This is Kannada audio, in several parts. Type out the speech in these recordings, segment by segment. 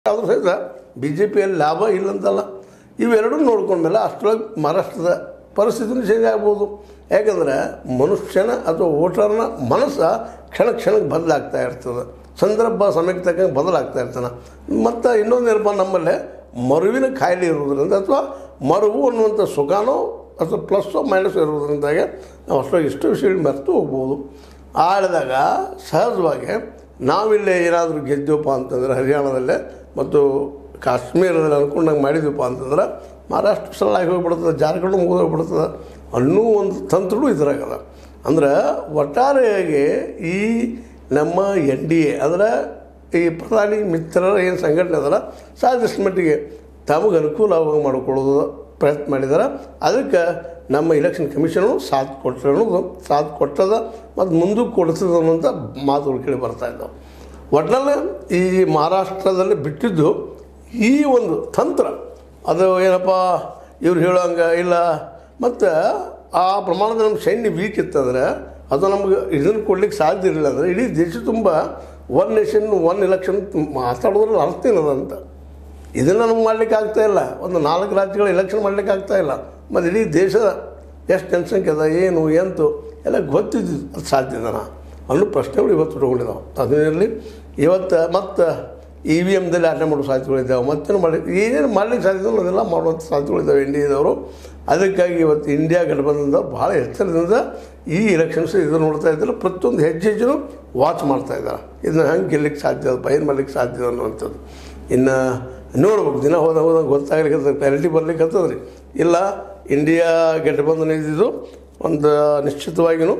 ಆದರೂ ಸಹಿತ ಬಿ ಜೆ ಪಿಯಲ್ಲಿ ಲಾಭ ಇಲ್ಲಂತಲ್ಲ ಇವೆರಡೂ ನೋಡ್ಕೊಂಡ್ಮೇಲೆ ಅಷ್ಟರೊಳಗೆ ಮಹಾರಾಷ್ಟ್ರದ ಪರಿಸ್ಥಿತಿನೂ ಚೇಂಜ್ ಆಗ್ಬೋದು ಯಾಕಂದ್ರೆ ಮನುಷ್ಯನ ಅಥವಾ ವೋಟರ್ನ ಮನಸ್ಸು ಕ್ಷಣ ಕ್ಷಣಕ್ಕೆ ಬದಲಾಗ್ತಾ ಇರ್ತದೆ ಸಂದರ್ಭ ಸಮಯಕ್ಕೆ ತಕ್ಕಂಗೆ ಬದಲಾಗ್ತಾ ಇರ್ತಾನೆ ಮತ್ತು ಇನ್ನೊಂದು ಏನಪ್ಪ ನಮ್ಮಲ್ಲೇ ಮರುವಿನ ಕಾಯಿಲೆ ಇರುವುದರಿಂದ ಅಥವಾ ಮರುವು ಅನ್ನುವಂಥ ಸುಖಾನೋ ಅಥವಾ ಪ್ಲಸ್ಸೋ ಮೈನಸ್ ಇರೋದ್ರಿಂದಾಗೆ ನಾವು ಅಷ್ಟೊಂದು ಇಷ್ಟು ವಿಷಯ ಮರೆತು ಹೋಗ್ಬೋದು ಆಳಿದಾಗ ಸಹಜವಾಗಿ ನಾವಿಲ್ಲೇ ಏನಾದರೂ ಗೆದ್ದೆವಪ್ಪ ಅಂತಂದ್ರೆ ಹರಿಯಾಣದಲ್ಲೇ ಮತ್ತು ಕಾಶ್ಮೀರದಲ್ಲಿ ಅನ್ಕೊಂಡಂಗೆ ಮಾಡಿದ್ವಪ್ಪ ಅಂತಂದ್ರೆ ಮಹಾರಾಷ್ಟ್ರ ಸರಳಾಗಿ ಹೋಗ್ಬಿಡ್ತದೆ ಜಾರ್ಖಂಡ್ ಮುಗಿದು ಹೋಗ್ಬಿಡ್ತದೆ ಅನ್ನೋ ಒಂದು ತಂತ್ರನೂ ಇದ್ರಾಗದ ಅಂದ್ರೆ ಒಟ್ಟಾರೆಯಾಗಿ ಈ ನಮ್ಮ ಎನ್ ಡಿ ಎ ಅಂದರೆ ಈ ಪ್ರಧಾನಿ ಮಿತ್ರರ ಏನು ಸಂಘಟನೆ ಅದಲ್ಲ ಸಾಧ್ಯಷ್ಟು ಮಟ್ಟಿಗೆ ತಮಗೆ ಅನುಕೂಲವಾಗಿ ಮಾಡಿಕೊಳ್ಳೋದು ಪ್ರಯತ್ನ ಮಾಡಿದ್ದಾರೆ ಅದಕ್ಕೆ ನಮ್ಮ ಇಲೆಕ್ಷನ್ ಕಮಿಷನು ಸಾಥ್ ಕೊಟ್ಟರೆ ಅನ್ನೋದು ಸಾಥ್ ಕೊಟ್ಟದ ಮತ್ತು ಮುಂದಕ್ಕೆ ಕೊಡ್ತದೆ ಅನ್ನೋಂಥ ಮಾತುಗಳು ಕೇಳಿ ಬರ್ತಾ ಇದ್ದಾವೆ ಒಟ್ಟಿನಲ್ಲಿ ಈ ಮಹಾರಾಷ್ಟ್ರದಲ್ಲಿ ಬಿಟ್ಟಿದ್ದು ಈ ಒಂದು ತಂತ್ರ ಅದು ಏನಪ್ಪ ಇವ್ರು ಹೇಳೋಂಗೆ ಇಲ್ಲ ಮತ್ತು ಆ ಪ್ರಮಾಣದ ನಮ್ಮ ಸೈನ್ಯ ವೀಕ್ ಇತ್ತಂದ್ರೆ ಅದು ನಮ್ಗೆ ಇದನ್ನು ಕೊಡ್ಲಿಕ್ಕೆ ಸಾಧ್ಯ ಇರಲಿಲ್ಲ ಅಂದರೆ ಇಡೀ ದೇಶ ತುಂಬ ಒನ್ ನೇಷನ್ ಒನ್ ಎಲೆಕ್ಷನ್ ಮಾತಾಡೋದ್ರಲ್ಲಿ ಅರ್ಥ ಏನದಂತ ಇದನ್ನು ನಮ್ಗೆ ಮಾಡ್ಲಿಕ್ಕೆ ಆಗ್ತಾ ಇಲ್ಲ ಒಂದು ನಾಲ್ಕು ರಾಜ್ಯಗಳ ಎಲೆಕ್ಷನ್ ಮಾಡ್ಲಿಕ್ಕೆ ಆಗ್ತಾ ಇಲ್ಲ ಮತ್ತು ಇಡೀ ದೇಶದ ಎಷ್ಟು ಜನಸಂಖ್ಯೆ ಅದ ಏನು ಎಂತು ಎಲ್ಲ ಗೊತ್ತಿದ್ದು ಅದು ಸಾಧ್ಯದನ ಅನ್ನೋ ಪ್ರಶ್ನೆಗಳು ಇವತ್ತು ಇಟ್ಕೊಂಡಿದ್ದಾವೆ ಅದರಲ್ಲಿ ಇವತ್ತು ಮತ್ತು ಇ ವಿ ಎಮ್ದಲ್ಲಿ ಆಟ ಮಾಡೋ ಸಾಧ್ಯತೆಗಳಿದ್ದಾವೆ ಮತ್ತೇನು ಮಾಡಿ ಏನೇನು ಮಾಡ್ಲಿಕ್ಕೆ ಸಾಧ್ಯ ಇಲ್ಲ ಅದೆಲ್ಲ ಮಾಡುವಂಥ ಸಾಧ್ಯತೆಗಳಿದ್ದಾವೆ ಇಂಡಿಯಾದವರು ಅದಕ್ಕಾಗಿ ಇವತ್ತು ಇಂಡಿಯಾ ಗಠಬಂಧನದವ್ರು ಭಾಳ ಎಚ್ಚರದಿಂದ ಈ ಎಲೆಕ್ಷನ್ಸ್ ಇದು ನೋಡ್ತಾ ಇದ್ದಾರೆ ಪ್ರತಿಯೊಂದು ಹೆಜ್ಜೆ ಹೆಜ್ಜೆನೂ ವಾಚ್ ಮಾಡ್ತಾ ಇದ್ದಾರೆ ಇದನ್ನ ಹೆಂಗೆ ಗೆಲ್ಲಕ್ಕೆ ಸಾಧ್ಯ ಬಯಲು ಮಾಡ್ಲಿಕ್ಕೆ ಸಾಧ್ಯ ಅನ್ನುವಂಥದ್ದು ಇನ್ನು ನೋಡ್ಬೇಕು ದಿನ ಹೋದ ಹೋದಂಗೆ ಗೊತ್ತಾಗ್ಲಿಕ್ಕೆ ಕ್ಲಾರಿಟಿ ಬರ್ಲಿಕ್ಕೆ ರೀ ಇಲ್ಲ ಇಂಡಿಯಾ ಗೆಟ್ಟಬಂಧನ ಇದ್ದಿದ್ದು ಒಂದು ನಿಶ್ಚಿತವಾಗಿಯೂ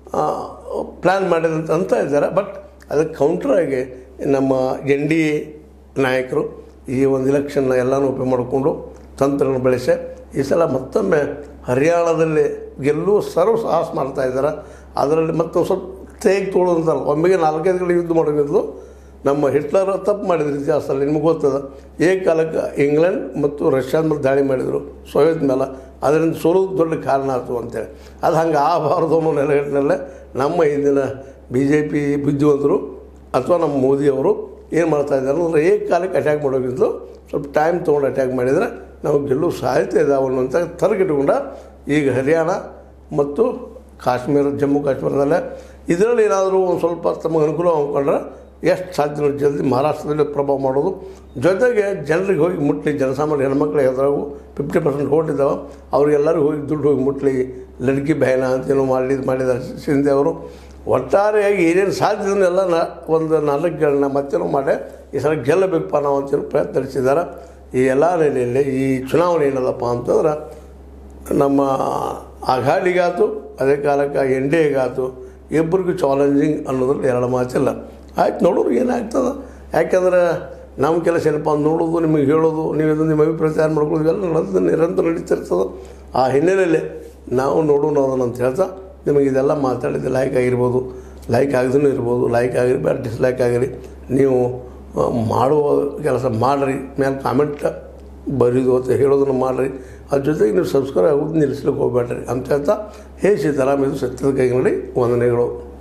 ಪ್ಲ್ಯಾನ್ ಮಾಡಿದಂತ ಅಂತ ಇದ್ದಾರೆ ಬಟ್ ಅದಕ್ಕೆ ಕೌಂಟ್ರಾಗಿ ನಮ್ಮ ಎನ್ ಡಿ ಎ ನಾಯಕರು ಈ ಒಂದು ಇಲೆಕ್ಷನ್ನ ಎಲ್ಲನೂ ಉಪಯೋಗ ಮಾಡಿಕೊಂಡು ತಂತ್ರವನ್ನು ಬೆಳೆಸಿ ಈ ಸಲ ಮತ್ತೊಮ್ಮೆ ಹರಿಯಾಣದಲ್ಲಿ ಗೆಲ್ಲುವ ಸರ್ವ ಸಾಹಸ ಮಾಡ್ತಾ ಇದ್ದಾರೆ ಅದರಲ್ಲಿ ಮತ್ತೆ ಸ್ವಲ್ಪ ತೇಗ್ ತೊಗೊಳ್ಳೋದಂತಲ್ಲ ಒಮ್ಮೆಗೆ ನಾಲ್ಕೈದು ಕಡೆ ಯುದ್ಧ ಮಾಡೋದಿದ್ದು ನಮ್ಮ ಹಿಟ್ಲರ್ ತಪ್ಪು ಮಾಡಿದ್ರು ಇತಿಹಾಸದಲ್ಲಿ ನಿಮ್ಗೆ ಗೊತ್ತದ ಏಕಾಲಕ್ಕೆ ಇಂಗ್ಲೆಂಡ್ ಮತ್ತು ರಷ್ಯಾದ ಮೇಲೆ ದಾಳಿ ಮಾಡಿದರು ಸೋವಿಯತ್ ಮೇಲೆ ಅದರಿಂದ ಸೋಲೋದು ದೊಡ್ಡ ಕಾರಣ ಆಯಿತು ಅಂತೇಳಿ ಅದು ಹಂಗೆ ಆಗಬಾರ್ದು ಅನ್ನೋ ನೆಲೆಗಟ್ಟಿನಲ್ಲೇ ನಮ್ಮ ಹಿಂದಿನ ಬಿ ಜೆ ಪಿ ಬುದ್ಧಿವಂತರು ಅಥವಾ ನಮ್ಮ ಮೋದಿಯವರು ಏನು ಮಾಡ್ತಾ ಇದ್ದಾರೆ ಅಂದರೆ ಏಕಾಲಕ್ಕೆ ಅಟ್ಯಾಕ್ ಮಾಡೋಕ್ಕಿಂತ ಸ್ವಲ್ಪ ಟೈಮ್ ತೊಗೊಂಡು ಅಟ್ಯಾಕ್ ಮಾಡಿದರೆ ನಾವು ಗೆಲ್ಲುವ ಸಾಧ್ಯತೆ ಇದಾವೆ ಅನ್ನುವಂಥ ತರಗಿಟ್ಕೊಂಡ ಈಗ ಹರಿಯಾಣ ಮತ್ತು ಕಾಶ್ಮೀರ ಜಮ್ಮು ಕಾಶ್ಮೀರದಲ್ಲೇ ಇದರಲ್ಲಿ ಏನಾದರೂ ಒಂದು ಸ್ವಲ್ಪ ತಮಗೆ ಅನುಕೂಲ ಅಂದ್ಕೊಂಡ್ರೆ ಎಷ್ಟು ಸಾಧ್ಯ ಜಲ್ದಿ ಮಹಾರಾಷ್ಟ್ರದಲ್ಲಿ ಪ್ರಭಾವ ಮಾಡೋದು ಜೊತೆಗೆ ಜನರಿಗೆ ಹೋಗಿ ಮುಟ್ಲಿ ಜನಸಾಮಾನ್ಯ ಹೆಣ್ಮಕ್ಳು ಎದುರಾಗು ಫಿಫ್ಟಿ ಪರ್ಸೆಂಟ್ ಹೊಟ್ಟಿದ್ದಾವೆ ಅವ್ರಿಗೆಲ್ಲರಿಗೂ ಹೋಗಿ ದುಡ್ಡು ಹೋಗಿ ಮುಟ್ಲಿ ಲಡ್ಕಿ ಬಹನ ಅಂತೇನೋ ಮಾಡಿ ಮಾಡಿದ ಶಿಂದೆ ಅವರು ಒಟ್ಟಾರೆಯಾಗಿ ಏನೇನು ಸಾಧ್ಯದನ್ನೆಲ್ಲ ನ ಒಂದು ನಾಲ್ಕುಗಳನ್ನ ಮತ್ತೇನೋ ಮಾಡಿ ಈ ಸಲ ಗೆಲ್ಲಬೇಕಪ್ಪ ನಾವು ಅಂತೇಳಿ ಪ್ರಯತ್ನ ನಡೆಸಿದ್ದಾರೆ ಈ ಎಲ್ಲ ನೆಲೆಯಲ್ಲಿ ಈ ಚುನಾವಣೆ ಏನದಪ್ಪ ಅಂತಂದ್ರೆ ನಮ್ಮ ಅಘಾಡಿಗಾತು ಅದೇ ಕಾಲಕ್ಕೆ ಎನ್ ಡಿ ಎಗಾತು ಇಬ್ಬರಿಗೂ ಚಾಲೆಂಜಿಂಗ್ ಅನ್ನೋದ್ರಲ್ಲಿ ಎರಡು ಮಾತಿಲ್ಲ ಆಯ್ತು ನೋಡೋರು ಏನಾಗ್ತದೆ ಯಾಕೆಂದ್ರೆ ನಮ್ಮ ಕೆಲಸ ಏನಪ್ಪ ಅಂತ ನೋಡೋದು ನಿಮಗೆ ಹೇಳೋದು ನೀವು ಇದನ್ನು ನಿಮ್ಮ ಅಭಿಪ್ರಾಯ ಮಾಡ್ಕೊಳ್ಳೋದು ಇವೆಲ್ಲ ನಡೆದು ನಿರಂತರ ನಡೀತಿರ್ತದೆ ಆ ಹಿನ್ನೆಲೆಯಲ್ಲಿ ನಾವು ನೋಡೋಣ ಅದನ್ನು ಅಂತ ಹೇಳ್ತಾ ನಿಮಗೆ ಇದೆಲ್ಲ ಮಾತಾಡಿದ್ದು ಲೈಕ್ ಆಗಿರ್ಬೋದು ಲೈಕ್ ಆಗದೇ ಇರ್ಬೋದು ಲೈಕ್ ಆಗಿರಿ ಬೇಡ ಡಿಸ್ಲೈಕ್ ಆಗಿರಿ ನೀವು ಆ, ಮಾಡುವ ಕೆಲಸ ಮಾಡಿರಿ ಮೇಲೆ ಕಾಮೆಂಟ್ ಬರೀದು ಅಂತ ಹೇಳೋದನ್ನು ಮಾಡಿರಿ ಅದ್ರ ಜೊತೆಗೆ ನೀವು ಸಬ್ಸ್ಕ್ರೈಬ್ ಆಗೋದು ನಿಲ್ಲಿಸ್ಲಿಕ್ಕೆ ಹೋಗ್ಬೇಡ್ರಿ ಅಂತ ಹೇಳ್ತಾ ಹೇ ಸೀತಾರಾಮ್ ಇದು ಸತ್ಯದ ಕೈಗಡಿ ವಂದನೆಗಳು